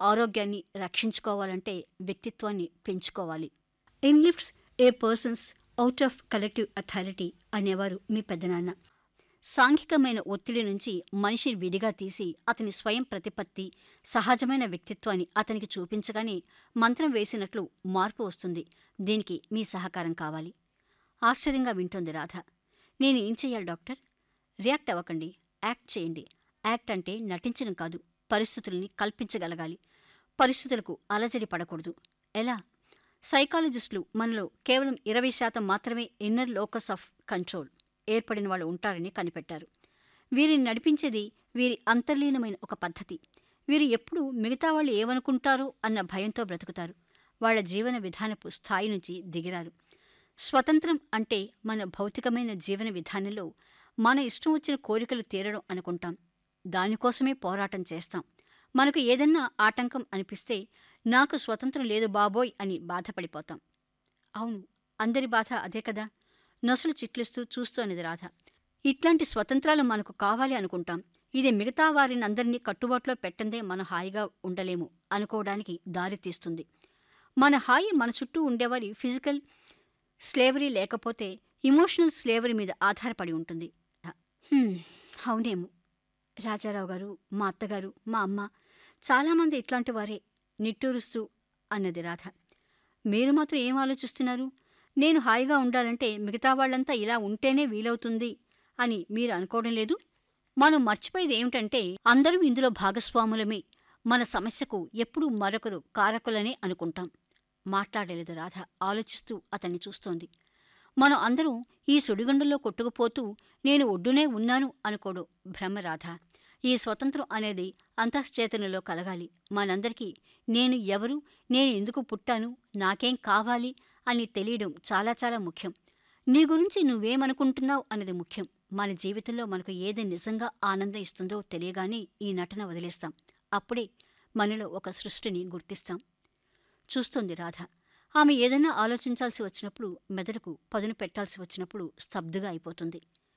ఆరోగ్యాన్ని రక్షించుకోవాలంటే వ్యక్తిత్వాన్ని పెంచుకోవాలి in lifts a persons out of collective authority అనేవారు మీ పెద్దనాన్న సాంఘికమైన ఒత్తిడి నుంచి మనిషిని విడిగా తీసి అతని స్వయం ప్రతిపత్తి సహజమైన వ్యక్తిత్వాన్ని అతనికి చూపించగానే మంత్రం వేసినట్లు మార్పు వస్తుంది దీనికి మీ సహకారం కావాలి ఆశ్చర్యంగా వింటోంది రాధ నేను ఏం చెయ్యాలి డాక్టర్ రియాక్ట్ అవ్వకండి యాక్ట్ చేయండి యాక్ట్ అంటే నటించడం కాదు పరిస్థితుల్ని కల్పించగలగాలి పరిస్థితులకు అలజడి పడకూడదు ఎలా సైకాలజిస్టులు మనలో కేవలం ఇరవై శాతం మాత్రమే ఇన్నర్ లోకస్ ఆఫ్ కంట్రోల్ ఏర్పడిన వాళ్ళు ఉంటారని కనిపెట్టారు వీరిని నడిపించేది వీరి అంతర్లీనమైన ఒక పద్ధతి వీరు ఎప్పుడూ మిగతా వాళ్ళు ఏమనుకుంటారో అన్న భయంతో బ్రతుకుతారు వాళ్ళ జీవన విధానపు స్థాయి నుంచి దిగిరారు స్వతంత్రం అంటే మన భౌతికమైన జీవన విధానంలో మన ఇష్టం వచ్చిన కోరికలు తీరడం అనుకుంటాం దానికోసమే పోరాటం చేస్తాం మనకు ఏదన్నా ఆటంకం అనిపిస్తే నాకు స్వతంత్రం లేదు బాబోయ్ అని బాధపడిపోతాం అవును అందరి బాధ అదే కదా నొసలు చిట్లిస్తూ చూస్తోంది రాధ ఇట్లాంటి స్వతంత్రాలు మనకు కావాలి అనుకుంటాం ఇది మిగతా వారిని అందరినీ కట్టుబాటులో పెట్టందే మనం హాయిగా ఉండలేము అనుకోవడానికి దారి తీస్తుంది మన హాయి మన చుట్టూ ఉండేవారి ఫిజికల్ స్లేవరీ లేకపోతే ఇమోషనల్ స్లేవరీ మీద ఆధారపడి ఉంటుంది హ్మ్, అవునేమో రాజారావు గారు మా అత్తగారు మా అమ్మ చాలామంది ఇట్లాంటి వారే నిట్టూరుస్తూ అన్నది రాధ మీరు మాత్రం ఏం ఆలోచిస్తున్నారు నేను హాయిగా ఉండాలంటే మిగతా వాళ్ళంతా ఇలా ఉంటేనే వీలవుతుంది అని మీరు అనుకోవడం లేదు మనం మర్చిపోయేది ఏమిటంటే అందరూ ఇందులో భాగస్వాములమే మన సమస్యకు ఎప్పుడూ మరొకరు కారకులనే అనుకుంటాం మాట్లాడలేదు రాధ ఆలోచిస్తూ అతన్ని చూస్తోంది మనం అందరం ఈ సుడిగుండంలో కొట్టుకుపోతూ నేను ఒడ్డునే ఉన్నాను అనుకోడు భ్రమ రాధ ఈ స్వతంత్రం అనేది అంతశ్చేతనలో కలగాలి మనందరికీ నేను ఎవరు నేను ఎందుకు పుట్టాను నాకేం కావాలి అని తెలియడం చాలా చాలా ముఖ్యం నీ గురించి నువ్వేమనుకుంటున్నావు అనేది ముఖ్యం మన జీవితంలో మనకు ఏది నిజంగా ఆనందం ఇస్తుందో తెలియగానే ఈ నటన వదిలేస్తాం అప్పుడే మనలో ఒక సృష్టిని గుర్తిస్తాం చూస్తోంది రాధ ఆమె ఏదైనా ఆలోచించాల్సి వచ్చినప్పుడు మెదడుకు పదును పెట్టాల్సి వచ్చినప్పుడు స్తబ్దుగా అయిపోతుంది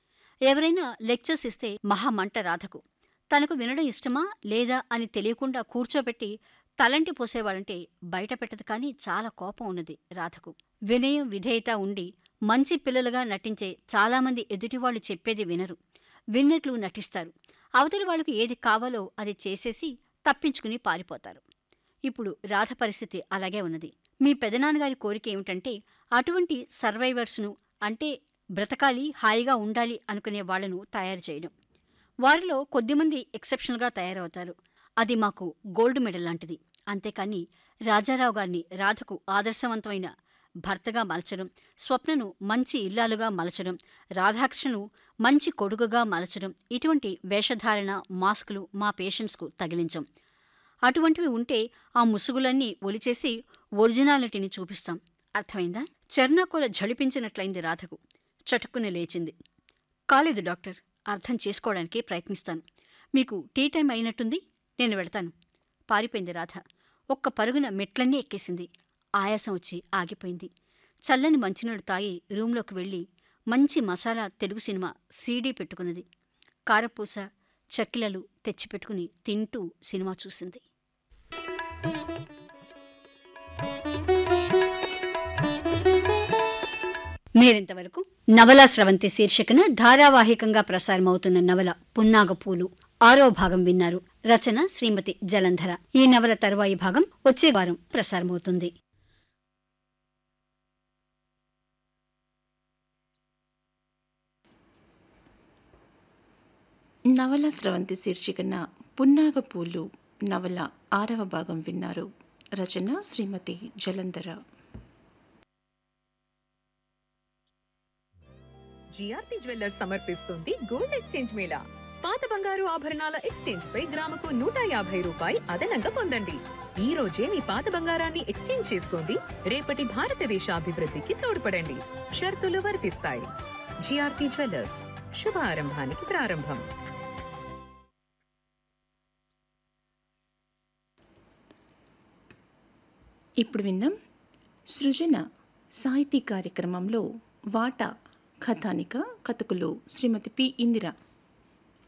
ఎవరైనా లెక్చర్స్ ఇస్తే మహామంట రాధకు తనకు వినడం ఇష్టమా లేదా అని తెలియకుండా కూర్చోబెట్టి తలంటి పోసేవాళ్ళంటే బయట పెట్టదు కానీ చాలా కోపం ఉన్నది రాధకు వినయం విధేయత ఉండి మంచి పిల్లలుగా నటించే చాలామంది ఎదుటివాళ్ళు చెప్పేది వినరు విన్నట్లు నటిస్తారు అవతలి వాళ్ళకు ఏది కావాలో అది చేసేసి తప్పించుకుని పారిపోతారు ఇప్పుడు రాధ పరిస్థితి అలాగే ఉన్నది మీ పెదనాన్నగారి కోరిక ఏమిటంటే అటువంటి సర్వైవర్స్ను అంటే బ్రతకాలి హాయిగా ఉండాలి అనుకునే వాళ్లను తయారు చేయడం వారిలో కొద్దిమంది ఎక్సెప్షనల్గా తయారవుతారు అది మాకు గోల్డ్ మెడల్ లాంటిది అంతేకాని రాజారావు గారిని రాధకు ఆదర్శవంతమైన భర్తగా మలచడం స్వప్నను మంచి ఇల్లాలుగా మలచడం రాధాకృష్ణను మంచి కొడుకుగా మలచడం ఇటువంటి వేషధారణ మాస్కులు మా పేషెంట్స్కు తగిలించం అటువంటివి ఉంటే ఆ ముసుగులన్నీ ఒలిచేసి ఒరిజినాలిటీని చూపిస్తాం అర్థమైందా చర్నాకోల జడిపించినట్లయింది రాధకు చటుక్కున లేచింది కాలేదు డాక్టర్ అర్థం చేసుకోవడానికి ప్రయత్నిస్తాను మీకు టీ టైం అయినట్టుంది నేను వెళతాను పారిపోయింది రాధ ఒక్క పరుగున మెట్లన్నీ ఎక్కేసింది ఆయాసం వచ్చి ఆగిపోయింది చల్లని మంచినీళ్ళు తాగి రూంలోకి వెళ్ళి మంచి మసాలా తెలుగు సినిమా సీడీ పెట్టుకున్నది కారపూస చక్కిలలు తెచ్చిపెట్టుకుని తింటూ సినిమా చూసింది మీరింతవరకు నవలా స్రవంతి శీర్షికన ధారావాహికంగా ప్రసారమవుతున్న నవల పున్నాగపూలు ఆరో భాగం విన్నారు రచన శ్రీమతి జలంధర ఈ నవల తరువాయి భాగం వచ్చే వారం ప్రసారమవుతుంది నవల స్రవంతి శీర్షికన పున్నాగ పూలు నవల ఆరవ భాగం విన్నారు రచన శ్రీమతి జలంధర జిఆర్పి జ్యువెల్లర్స్ సమర్పిస్తుంది గోల్డ్ ఎక్స్చేంజ్ మేళా పాత బంగారు ఆభరణాల ఎక్స్చేంజ్ పై గ్రాముకు నూట యాభై రూపాయి అదనంగా పొందండి ఈ రోజే మీ పాత బంగారాన్ని ఎక్స్చేంజ్ చేసుకోండి రేపటి భారతదేశ అభివృద్ధికి తోడ్పడండి షరతులు వర్తిస్తాయి జిఆర్పి జ్యువెల్లర్స్ శుభ ఆరంభానికి ప్రారంభం ఇప్పుడు విందాం సృజన సాహితీ కార్యక్రమంలో వాటా కథానిక కథకులు శ్రీమతి పి ఇందిర